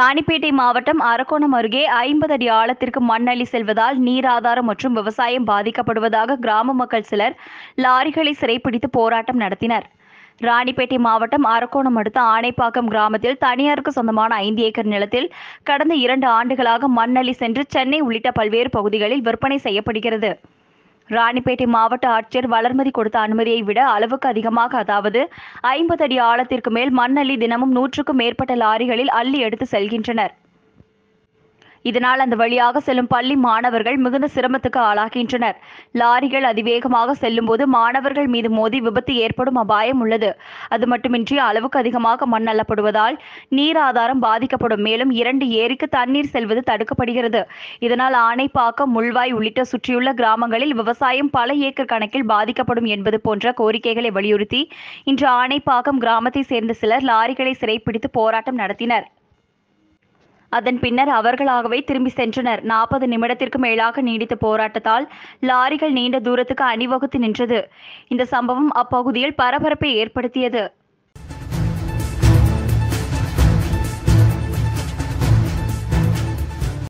ராணிப்பேட்டை மாவட்டம் அரக்கோணம் அருகே ஐம்பது அடி ஆழத்திற்கு மண் அள்ளி செல்வதால் நீர் ஆதாரம் மற்றும் விவசாயம் பாதிக்கப்படுவதாக கிராம மக்கள் சிலர் லாரிகளை சிறைப்பிடித்து போராட்டம் நடத்தினர் ராணிப்பேட்டை மாவட்டம் அரக்கோணம் அடுத்த ஆனைப்பாக்கம் கிராமத்தில் தனியாருக்கு சொந்தமான ஐந்து ஏக்கர் நிலத்தில் கடந்த இரண்டு ஆண்டுகளாக மண் அள்ளி சென்று சென்னை உள்ளிட்ட பல்வேறு பகுதிகளில் விற்பனை செய்யப்படுகிறது ராணிப்பேட்டை மாவட்ட ஆட்சியர் வளர்மதி கொடுத்த அனுமதியை விட அளவுக்கு அதிகமாக அதாவது ஐம்பது அடி ஆழத்திற்கு மேல் மண் அள்ளி தினமும் நூற்றுக்கும் மேற்பட்ட லாரிகளில் அள்ளி எடுத்து செல்கின்றனர் இதனால் அந்த வழியாக செல்லும் பள்ளி மாணவர்கள் மிகுந்த சிரமத்துக்கு ஆளாகின்றனர் லாரிகள் அதிவேகமாக செல்லும்போது மாணவர்கள் மீது மோதி விபத்து ஏற்படும் அபாயம் உள்ளது அது மட்டுமின்றி அளவுக்கு அதிகமாக மண் அள்ளப்படுவதால் நீர் ஆதாரம் பாதிக்கப்படும் மேலும் இரண்டு ஏரிக்கு தண்ணீர் செல்வது தடுக்கப்படுகிறது இதனால் ஆனைப்பாக்கம் முள்வாய் உள்ளிட்ட சுற்றியுள்ள கிராமங்களில் விவசாயம் பல ஏக்கர் கணக்கில் பாதிக்கப்படும் என்பது போன்ற கோரிக்கைகளை வலியுறுத்தி இன்று ஆனைப்பாக்கம் கிராமத்தை சேர்ந்த சிலர் லாரிகளை சிறைப்பிடித்து போராட்டம் நடத்தினர் அதன் பின்னர் அவர்களாகவே திரும்பி சென்றனர் நாற்பது நிமிடத்திற்கு மேலாக நீடித்த போராட்டத்தால் லாரிகள் நீண்ட தூரத்துக்கு அணிவகுத்து நின்றது இந்த சம்பவம் அப்பகுதியில் பரபரப்பை ஏற்படுத்தியது